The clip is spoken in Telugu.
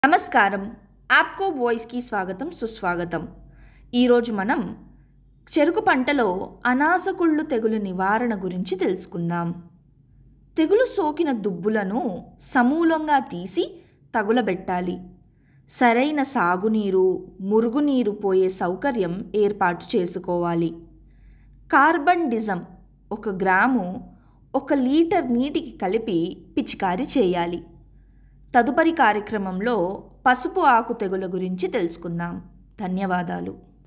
నమస్కారం యాప్కో వాయిస్కి స్వాగతం సుస్వాగతం ఈరోజు మనం చెరుకు పంటలో అనాసకుళ్ళు తెగులు నివారణ గురించి తెలుసుకుందాం తెగులు సోకిన దుబ్బులను సమూలంగా తీసి తగులబెట్టాలి సరైన సాగునీరు మురుగునీరు పోయే సౌకర్యం ఏర్పాటు చేసుకోవాలి కార్బన్ డిజం ఒక గ్రాము ఒక లీటర్ నీటికి కలిపి పిచికారీ చేయాలి తదుపరి కార్యక్రమంలో పసుపు ఆకు తెగుల గురించి తెలుసుకుందాం ధన్యవాదాలు